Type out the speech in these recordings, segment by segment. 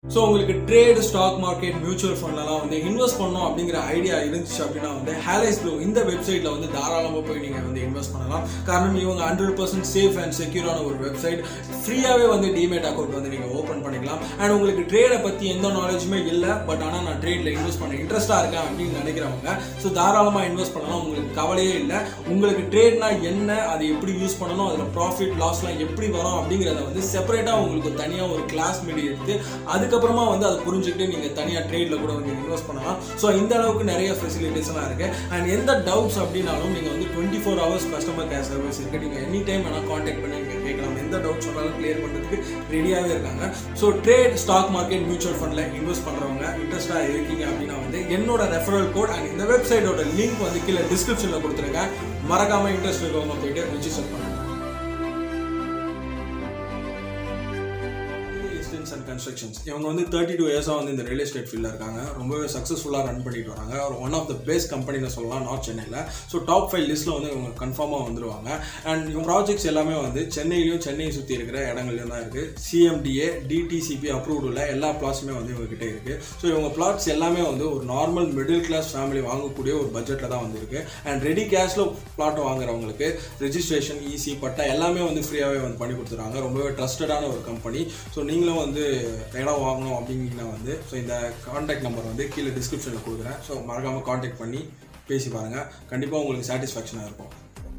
so உங்களுக்கு trade stock market mutual ஃபண்ட்லாம் வந்து இன்வெஸ்ட் பண்ணணும் அப்படிங்கிற ஐடியா இருந்துச்சு அப்படின்னா வந்து ஹேலைஸ் ப்ளூ இந்த வெப்சைட்ல வந்து தாராளமாக போய் நீங்கள் வந்து இன்வெஸ்ட் பண்ணலாம் காரணம் இவங்க ஹண்ட்ரட் பர்சன்ட் சேஃப் அண்ட் செக்யூரான ஒரு வெப்சைட் ஃப்ரீயாகவே வந்து டிமேட் அக்கௌண்ட் வந்து நீங்கள் ஓப்பன் பண்ணிக்கலாம் அண்ட் உங்களுக்கு ட்ரேடை பற்றி எந்த நாலேஜுமே இல்லை பட் ஆனால் நான் ட்ரேடில் இன்வெஸ்ட் பண்ண இன்ட்ரெஸ்ட்டாக இருக்கேன் அப்படின்னு நினைக்கிறவங்க ஸோ தாராளமாக இன்வெஸ்ட் பண்ணலாம் உங்களுக்கு கவலையே இல்லை உங்களுக்கு ட்ரேட்னா என்ன அதை எப்படி யூஸ் பண்ணணும் அதில் ப்ராஃபிட் லாஸ்லாம் எப்படி வரும் அப்படிங்கிறத வந்து செப்பரேட்டாக உங்களுக்கு தனியாக ஒரு கிளாஸ் மீடி எடுத்து அதுக்கப்புறமா வந்து அதை புரிஞ்சுக்கிட்டு நீங்கள் தனியாக ட்ரேடில் கூட வந்து இன்வெஸ்ட் பண்ணலாம் ஸோ இந்த அளவுக்கு நிறைய ஃபெசிலிட்டிஸ்லாம் இருக்குது அண்ட் எந்த டவுட்ஸ் அப்படின்னாலும் நீங்கள் வந்து twenty four hours customer care service இருக்குது நீங்கள் எனி டைம் வேணால் காண்டாக்ட் பண்ணி நீங்கள் கேட்கலாம் எந்த டவுட்ஸ் சொன்னாலும் கிளியர் பண்ணுறதுக்கு ரெடியாகவே இருக்காங்க so trade stock market mutual ஃபண்டில் இன்வெஸ்ட் பண்ணுறவங்க இன்ட்ரெஸ்ட்டாக இருக்கீங்க அப்படின்னா வந்து என்னோட ரெஃபரல் கோட் அண்ட் இந்த வெப்சைட்டோட லிங்க் வந்து கீழே டிஸ்கிரிப்ஷனில் கொடுத்துருங்க மறக்காமல் இன்ட்ரெஸ்ட் இருக்கவங்க போயிட்டு ரிஜிஸ்டர் பண்ணுங்க எஸ்டேட்ஸ் அண்ட் கன்ஸ்ட்ரக்ஷன்ஸ் இவங்க வந்து தேர்ட்டி டூ இயர்ஸாக வந்து இந்த ரியல் எஸ்டேட் ஃபீல்டில் இருக்காங்க ரொம்பவே சக்ஸஸ்ஃபுல்லாக ரன் பண்ணிட்டு வராங்க ஒரு ஒன் ஆஃப் த பெஸ்ட் கம்பெனின்னு சொல்லலாம் நார்த் சென்னையில் ஸோ டாப் ஃபைவ் லிஸ்ட்டில் வந்து இவங்க கன்ஃபார்மாக வந்துருவாங்க அண்ட் இவங்க ப்ராஜெக்ட்ஸ் எல்லாமே வந்து சென்னையிலையும் சென்னையை சுற்றி இருக்கிற இடங்கள்லையும் தான் இருக்குது சிஎம்டிஏ டிடிசிபி அப்ரூவ்டு உள்ள எல்லா பிளாட்ஸுமே வந்து இவங்ககிட்ட இருக்குது ஸோ இவங்க பிளாட்ஸ் எல்லாமே வந்து ஒரு நார்மல் மிடில் கிளாஸ் ஃபேமிலி வாங்கக்கூடிய ஒரு பட்ஜெட்டில் தான் வந்திருக்கு அண்ட் ரெடி கேஷில் பிளாட் வாங்குறவங்களுக்கு ரெஜிஸ்ட்ரேஷன் ஈசி பட்டா எல்லாமே வந்து ஃப்ரீயாகவே வந்து பண்ணி கொடுத்துருவாங்க ரொம்பவே ட்ரஸ்டடான ஒரு கம்பெனி ஸோ நீங்களும் வந்து இடம் வாங்கணும் அப்படிங்கன்னா வந்து ஸோ இந்த காண்டாக்ட் நம்பர் வந்து கீழே டிஸ்கிரிப்ஷனில் கொடுக்குறேன் ஸோ மறக்காமல் காண்டாக்ட் பண்ணி பேசி பாருங்கள் கண்டிப்பாக உங்களுக்கு சாட்டிஸ்ஃபேக்ஷனாக இருக்கும்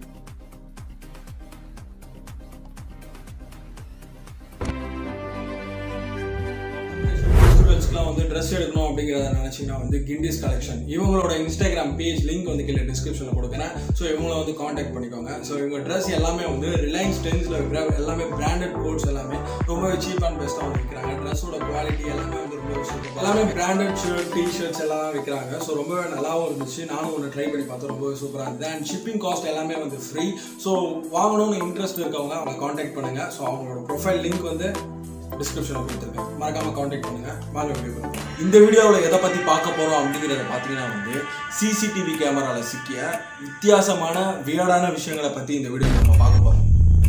ஃபெஸ்டிவல்ஸ்க்குலாம் வந்து ட்ரெஸ் எடுக்கணும் அப்படிங்கிறத நினச்சிங்கன்னா வந்து கிண்டிஸ் கலெக்ஷன் இவங்களோட இன்ஸ்டாகிராம் பேஜ் லிங்க் வந்து கீழே டிஸ்கிரிப்ஷனில் கொடுக்குறேன் ஸோ இவங்கள வந்து காண்டாக்ட் பண்ணிக்கோங்க ஸோ இவங்க ட்ரெஸ் எல்லாமே வந்து ரிலையன்ஸ் டென்ஸில் இருக்கிற எல்லாமே பிராண்டட் கோட்ஸ் எல்லாமே ரொம்பவே சீப் அண்ட் பெஸ்ட்டாக வந்து விற்கிறாங்க ட்ரெஸ்ஸோட குவாலிட்டி எல்லாமே வந்து ரொம்ப சூப்பர் எல்லாமே பிராண்டட் ஷர்ட் டிஷர்ட்ஸ் எல்லாம் விற்கிறாங்க ஸோ ரொம்பவே நல்லாவும் இருந்துச்சு நானும் ஒன்று ட்ரை பண்ணி பார்த்தேன் ரொம்பவே சூப்பராக இருந்தது அண்ட் ஷிப்பிங் காஸ்ட் எல்லாமே வந்து ஃப்ரீ ஸோ வாங்கணும்னு இன்ட்ரெஸ்ட் இருக்கவங்க அவங்க காண்டாக்ட் பண்ணுங்கள் ஸோ அவங்களோட ப்ரொஃபைல் லிங்க் வந்து டிஸ்கிரிப்ஷனில் கொடுத்துருக்கேன் மறக்காம காண்டாக்ட் பண்ணுங்க வாங்க வீடியோ பண்ணுங்க இந்த வீடியோவில் எதை பற்றி பார்க்க போகிறோம் அப்படிங்கிறத பார்த்தீங்கன்னா வந்து சிசிடிவி கேமராவில் சிக்கிய வித்தியாசமான வியர்டான விஷயங்களை பற்றி இந்த வீடியோ நம்ம பார்க்க போகிறோம்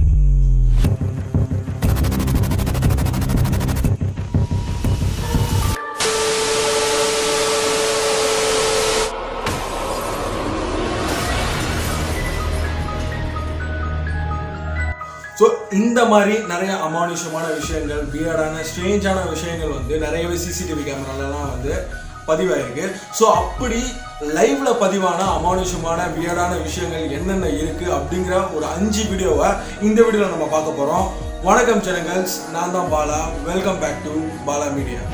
ஸோ இந்த மாதிரி நிறைய அமானுஷமான விஷயங்கள் வியர்டான ஸ்ட்ரேஞ்சான விஷயங்கள் வந்து நிறையவே சிசிடிவி கேமராலலாம் வந்து பதிவாயிருக்கு ஸோ அப்படி லைவ்ல பதிவான அமானுஷமான வியர்டான விஷயங்கள் என்னென்ன இருக்கு அப்படிங்கிற ஒரு அஞ்சு வீடியோவை இந்த வீடியோவில் நம்ம பார்க்க போகிறோம் வணக்கம் சேனல்ஸ் நான் தான் Bala welcome back to Bala media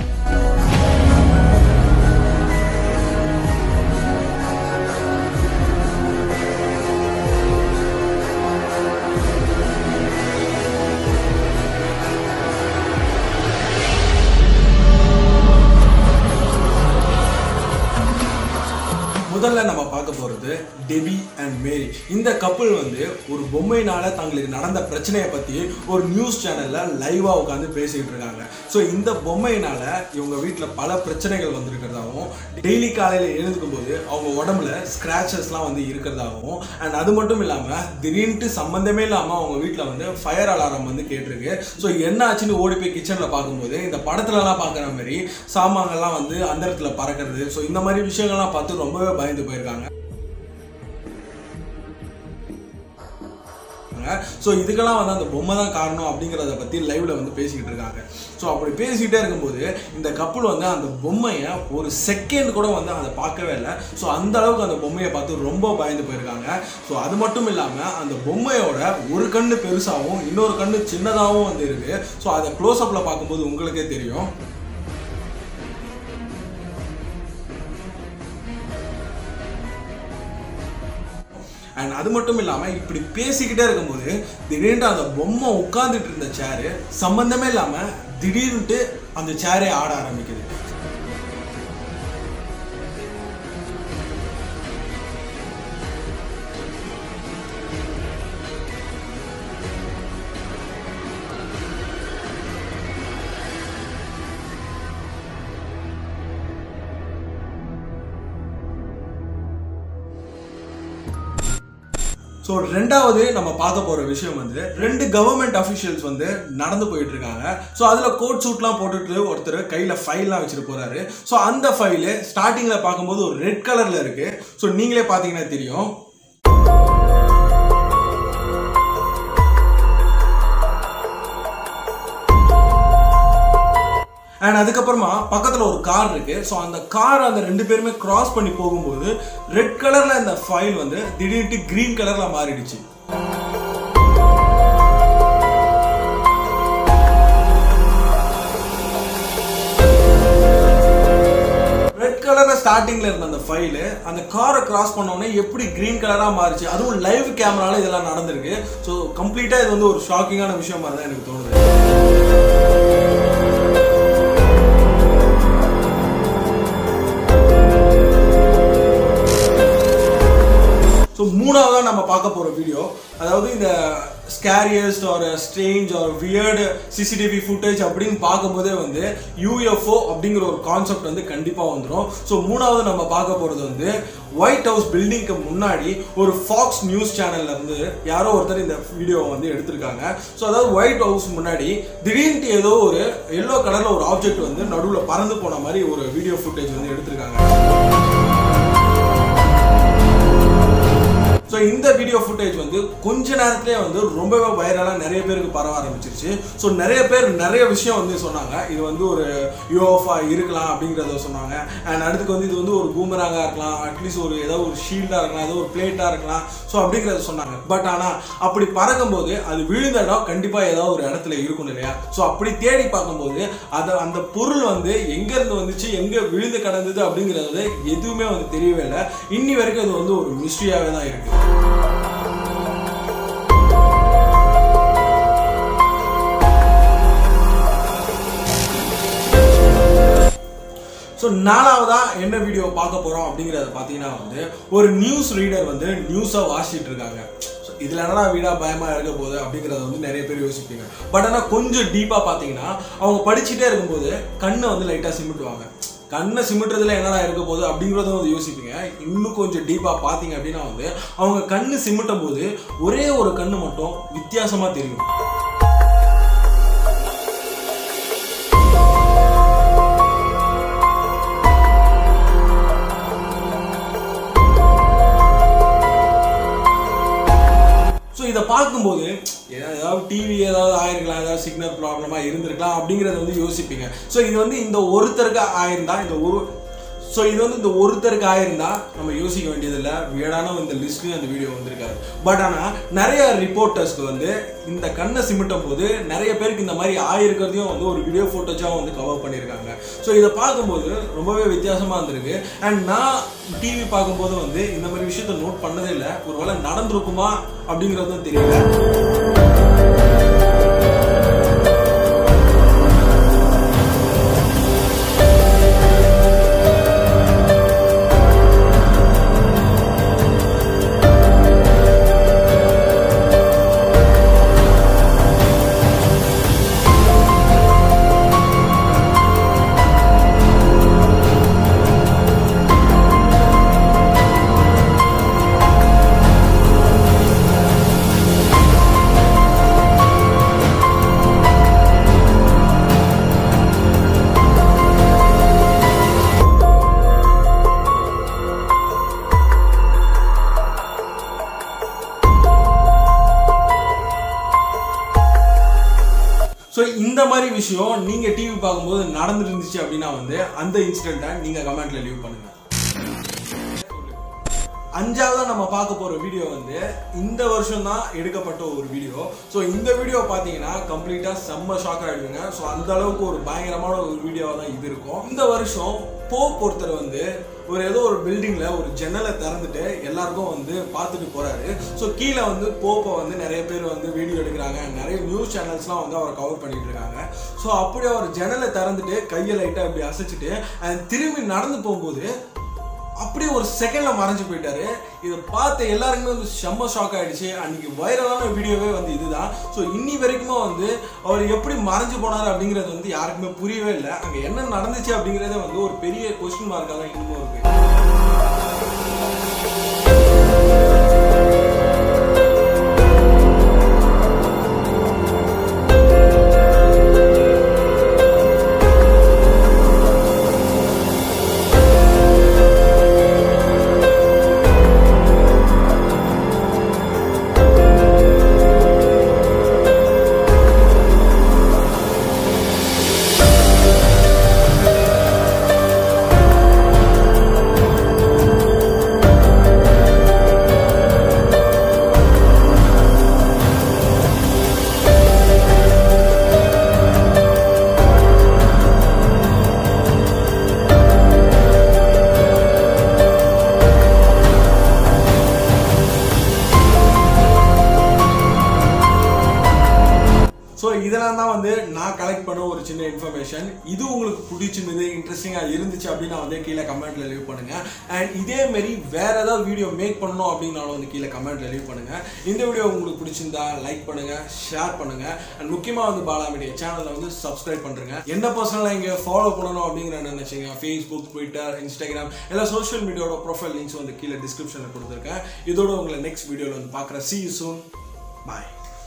முதல்ல நம்ம பார்க்க போறது டெபி அண்ட் மேரி இந்த கப்பல் வந்து ஒரு பொம்மையினால தங்களுக்கு நடந்த பிரச்சனையை பத்தி ஒரு நியூஸ் சேனல்ல லைவா உட்காந்து பேசிக்கிட்டு இருக்காங்க ஸோ இந்த பொம்மையினால இவங்க வீட்டில் பல பிரச்சனைகள் வந்திருக்கிறதாகவும் டெய்லி காலையில் எழுந்துக்கும் போது அவங்க உடம்புல ஸ்கிராச்சஸ்லாம் வந்து இருக்கிறதாகவும் அண்ட் அது மட்டும் இல்லாமல் திடீர்னு சம்மந்தமே இல்லாமல் அவங்க வீட்டில் வந்து ஃபயர் அலாரம் வந்து கேட்டிருக்கு ஸோ என்ன ஆச்சுன்னு ஓடி போய் கிச்சனில் பார்க்கும்போது இந்த படத்துலலாம் பார்க்குற மாதிரி சாமான்கள்லாம் வந்து அந்த இடத்துல பறக்கிறது ஸோ இந்த மாதிரி விஷயங்கள்லாம் பார்த்து ரொம்பவே பயந்து போயிருக்காங்க ஸோ இதுக்கெல்லாம் வந்து அந்த பொம்மை தான் காரணம் அப்படிங்கிறத பற்றி லைவ்ல வந்து பேசிக்கிட்டு இருக்காங்க ஸோ அப்படி பேசிக்கிட்டே இருக்கும்போது இந்த கப்பல் வந்து அந்த பொம்மையை ஒரு செகண்ட் கூட வந்து அதை பார்க்கவே இல்லை ஸோ அந்த அளவுக்கு அந்த பொம்மையை பார்த்து ரொம்ப பயந்து போயிருக்காங்க ஸோ அது மட்டும் இல்லாமல் அந்த பொம்மையோட ஒரு கண்ணு பெருசாகவும் இன்னொரு கண்ணு சின்னதாகவும் வந்து இருக்கு ஸோ அதை க்ளோஸ் அப்பில் பார்க்கும்போது உங்களுக்கே தெரியும் அண்ட் அது மட்டும் இல்லாமல் இப்படி பேசிக்கிட்டே இருக்கும்போது திடீர்னு அந்த பொம்மை உட்காந்துட்டு இருந்த சேரு சம்பந்தமே இல்லாமல் திடீர்னுட்டு அந்த சேரே ஆட ஆரம்பிக்குது ஸோ ரெண்டாவது நம்ம பார்க்க போற விஷயம் வந்து ரெண்டு கவர்மெண்ட் அஃபிஷியல்ஸ் வந்து நடந்து போயிட்டு இருக்காங்க ஸோ அதுல கோட் சூட்லாம் போட்டுட்டு ஒருத்தர் கையில ஃபைல்லாம் வச்சுட்டு போறாரு ஸோ அந்த ஃபைலு ஸ்டார்டிங்ல பார்க்கும்போது ஒரு ரெட் கலர்ல இருக்கு ஸோ நீங்களே பார்த்தீங்கன்னா தெரியும் அண்ட் அதுக்கப்புறமா பக்கத்தில் ஒரு கார் இருக்கு ஸோ அந்த கார் அந்த ரெண்டு பேருமே கிராஸ் பண்ணி போகும்போது ரெட் கலர்ல இந்த ஃபைல் வந்து திடீர்னு கிரீன் கலர்ல மாறிடுச்சு ரெட் கலர்ல ஸ்டார்டிங்ல இருந்த அந்த ஃபைலு அந்த காரை கிராஸ் பண்ண உடனே எப்படி கிரீன் கலரா மாறிச்சு அதுவும் லைவ் கேமரால இதெல்லாம் நடந்திருக்கு ஸோ கம்ப்ளீட்டா இது வந்து ஒரு ஷாக்கிங்கான விஷயம் மாதிரி தான் எனக்கு தோணுது ஸோ மூணாவதாக நம்ம பார்க்க போகிற வீடியோ அதாவது இந்த ஸ்கேரியஸ்ட் ஒரு ஸ்ட்ரேஞ்ச் ஒரு வியர்டு சிசிடிவி ஃபுட்டேஜ் அப்படின்னு பார்க்கும்போதே வந்து யூஎஃப்ஓ அப்படிங்கிற ஒரு கான்செப்ட் வந்து கண்டிப்பாக வந்துடும் ஸோ மூணாவது நம்ம பார்க்க போகிறது வந்து ஒயிட் ஹவுஸ் பில்டிங்க்கு முன்னாடி ஒரு ஃபாக்ஸ் நியூஸ் சேனல்ல இருந்து யாரோ ஒருத்தர் இந்த வீடியோவை வந்து எடுத்திருக்காங்க ஸோ அதாவது ஒயிட் ஹவுஸ் முன்னாடி திடீர்னு ஏதோ ஒரு எல்லோ கலரில் ஒரு ஆப்ஜெக்ட் வந்து நடுவில் பறந்து போன மாதிரி ஒரு வீடியோ ஃபுட்டேஜ் வந்து எடுத்திருக்காங்க ஸோ இந்த வீடியோ ஃபுட்டேஜ் வந்து கொஞ்ச நேரத்திலே வந்து ரொம்பவே வைரலாக நிறைய பேருக்கு பரவ ஆரம்பிச்சிருச்சு ஸோ நிறைய பேர் நிறைய விஷயம் வந்து சொன்னாங்க இது வந்து ஒரு யூஎஃப்ஆ இருக்கலாம் அப்படிங்கிறத சொன்னாங்க அண்ட் அடுத்துக்கு வந்து இது வந்து ஒரு பூமராங்காக இருக்கலாம் அட்லீஸ்ட் ஒரு ஏதோ ஒரு ஷீல்டாக இருக்கலாம் ஏதோ ஒரு பிளேட்டாக இருக்கலாம் ஸோ அப்படிங்கிறத சொன்னாங்க பட் ஆனால் அப்படி பறக்கும்போது அது விழுந்த இடம் கண்டிப்பாக ஏதாவது ஒரு இடத்துல இருக்கும் இல்லையா ஸோ அப்படி தேடி பார்க்கும்போது அதை அந்த பொருள் வந்து எங்கேருந்து வந்துச்சு எங்கே விழுந்து கிடந்தது அப்படிங்கிறது எதுவுமே வந்து தெரியவே இல்லை இன்னி வரைக்கும் அது வந்து ஒரு மிஸ்ட்ரியாகவே தான் இருக்குது ஸோ நாலாவதா என்ன வீடியோ பார்க்க போறோம் அப்படிங்கறத பார்த்தீங்கன்னா வந்து ஒரு நியூஸ் ரீடர் வந்து நியூஸை வாசிச்சுட்டு இருக்காங்க So, இதுல என்னடா வீடா பயமா இருக்க போகுது அப்படிங்கறத வந்து நிறைய பேர் யோசிப்பீங்க பட் ஆனா கொஞ்சம் டீப்பா பாத்தீங்கன்னா அவங்க படிச்சுட்டே இருக்கும்போது கண்ணை வந்து லைட்டா சிமிட்டுவாங்க கண்ணை சிமிட்டுறதுல என்னடா இருக்க போகுது அப்படிங்கறத வந்து யோசிப்பீங்க இன்னும் கொஞ்சம் டீப்பா பாத்தீங்க அப்படின்னா வந்து அவங்க கண்ணு சிமிட்டும் போது ஒரே ஒரு கண்ணு மட்டும் வித்தியாசமா தெரியும் ஸோ இதை பார்க்கும்போது ஏதாவது ஏதாவது டிவி ஏதாவது ஆயிருக்கலாம் ஏதாவது சிக்னல் ப்ராப்ளமாக இருந்திருக்கலாம் அப்படிங்கிறத வந்து யோசிப்பீங்க ஸோ இது வந்து இந்த ஒருத்தருக்கு ஆயிருந்தா இந்த ஒரு ஸோ இது வந்து இந்த ஒருத்தருக்கு ஆயிருந்தா நம்ம யோசிக்க வேண்டியதில்லை வீடான இந்த லிஸ்ட்லையும் அந்த வீடியோ வந்திருக்காரு பட் ஆனால் நிறைய ரிப்போர்ட்டர்ஸ்க்கு வந்து இந்த கண்ணை சிமிட்டும் போது நிறைய பேருக்கு இந்த மாதிரி ஆயிருக்கிறதையும் வந்து ஒரு வீடியோ ஃபோட்டோஸாக வந்து கவர் பண்ணியிருக்காங்க ஸோ இதை பார்க்கும்போது ரொம்பவே வித்தியாசமாக இருந்திருக்கு அண்ட் நான் டிவி பார்க்கும்போது வந்து இந்த மாதிரி விஷயத்த நோட் பண்ணதே இல்லை ஒருவேளை நடந்திருக்குமா அப்படிங்கிறதும் தெரியல ஸோ இந்த மாதிரி விஷயம் நீங்கள் டிவி பார்க்கும்போது நடந்துருந்துச்சு அப்படின்னா வந்து அந்த இன்சிடெண்ட்டை நீங்கள் கமெண்ட்ல லீவ் பண்ணுங்க அஞ்சாவதா நம்ம பார்க்க போற வீடியோ வந்து இந்த வருஷம் தான் எடுக்கப்பட்ட ஒரு வீடியோ ஸோ இந்த வீடியோ பார்த்தீங்கன்னா கம்ப்ளீட்டா செம்ம ஷாக் ஆயிடுவீங்க ஸோ அந்த அளவுக்கு ஒரு பயங்கரமான ஒரு வீடியோவா தான் இது இருக்கும் இந்த வருஷம் போப் ஒருத்தர் வந்து ஒரு ஏதோ ஒரு பில்டிங்ல ஒரு ஜன்னலை திறந்துட்டு எல்லாருக்கும் வந்து பார்த்துட்டு போறாரு ஸோ கீழே வந்து போப்பை வந்து நிறைய பேர் வந்து வீடியோ எடுக்கிறாங்க நிறைய நியூஸ் சேனல்ஸ்லாம் வந்து அவரை கவர் பண்ணிட்டு இருக்காங்க ஸோ அப்படி அவர் ஜன்னலை திறந்துட்டு கையை லைட்டாக இப்படி அசைச்சிட்டு and திரும்பி நடந்து போகும்போது அப்படியே ஒரு செகண்ட்ல மறைஞ்சு போயிட்டாரு இதை பார்த்த எல்லாருக்குமே வந்து செம்ம ஷாக் ஆயிடுச்சு அன்னைக்கு வைரலான வீடியோவே வந்து இதுதான் ஸோ இன்னி வரைக்குமே வந்து அவர் எப்படி மறைஞ்சு போனார் அப்படிங்கிறது வந்து யாருக்குமே புரியவே இல்லை அங்கே என்ன நடந்துச்சு அப்படிங்கிறதே வந்து ஒரு பெரிய கொஸ்டின் மார்க்காக தான் இன்னமும் இருக்கு பிடிச்சிருந்தது இன்ட்ரெஸ்டிங்காக இருந்துச்சு அப்படின்னா வந்து கீழே கமெண்ட்ல லீவ் பண்ணுங்க அண்ட் இதே மாதிரி வேற ஏதாவது வீடியோ மேக் பண்ணணும் அப்படின்னாலும் வந்து கீழே கமெண்ட்ல லீவ் பண்ணுங்க இந்த வீடியோ உங்களுக்கு பிடிச்சிருந்தா லைக் பண்ணுங்க ஷேர் பண்ணுங்க அண்ட் முக்கியமாக வந்து பாலா மீடியா சேனலை வந்து சப்ஸ்கிரைப் பண்ணுறேங்க என்ன பர்சனலாக இங்கே ஃபாலோ பண்ணணும் அப்படிங்கிற நினைச்சீங்க ஃபேஸ்புக் ட்விட்டர் இன்ஸ்டாகிராம் எல்லா சோஷியல் மீடியாவோட ப்ரொஃபைல் லிங்க்ஸ் வந்து கீழே டிஸ்கிரிப்ஷனில் கொடுத்துருக்கேன் இதோட உங்களை நெக்ஸ்ட் வீடியோவில் வந்து பார்க்குறேன் சி யூ சூன் பாய்